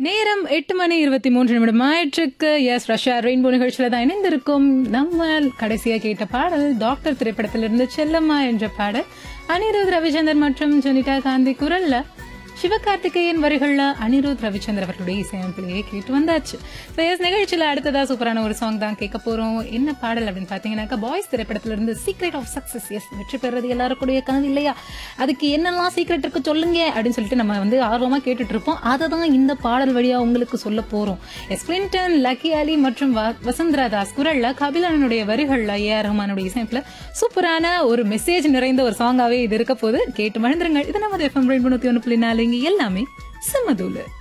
நேரம் எட்டு மணி இருபத்தி மூன்று நிமிடம் ஆயிற்றுக்கு எஸ் ரஷ்யா ரெயின்போ நிகழ்ச்சியில தான் இணைந்திருக்கும் நம்ம கடைசியா கேட்ட பாடல் டாக்டர் திரைப்படத்திலிருந்து செல்லம்மா என்ற பாடல் அனிருத் ரவிச்சந்தர் மற்றும் ஜெனிகா காந்தி குரல்ல சிவகார்த்திகேயன் வரிகள்ல அனிருத் ரவிச்சந்தர் அவர்களுடைய இசையமைப்பிலேயே கேட்டு வந்தாச்சு So, yes, நிகழ்ச்சியில அடுத்ததா சூப்பரான ஒரு சாங் தான் கேட்க போறோம் என்ன பாடல் அப்படின்னு பாத்தீங்கன்னாக்கா பாய்ஸ் திரைப்படத்துல இருந்து சீக்ரெட் ஆஃப் சக்சஸ் எஸ் வெற்றி பெறது எல்லாருக்கூடிய கனவு இல்லையா அதுக்கு என்னெல்லாம் சீக்ரெட் இருக்கு சொல்லுங்க அப்படின்னு சொல்லிட்டு நம்ம வந்து ஆர்வமா கேட்டுட்டு இருப்போம் அதை தான் இந்த பாடல் வழியா உங்களுக்கு சொல்ல போறோம் எஸ் கிளின்டன் லக்கி அலி மற்றும் வ- வசுந்தரா தாஸ் குரல்ல கபிலனுடைய வரிகள்ல ஏ ஆர் ரஹ்மானுடைய இசையமைப்புல சூப்பரான ஒரு மெசேஜ் நிறைந்த ஒரு சாங்காவே இது இருக்க போது கேட்டு மகிழ்ந்துருங்கள் இது நமது எஃப்எம் ரெண்டு ஒன்று புள்ளி நாலு இங்க எல்லாமே சமதூலு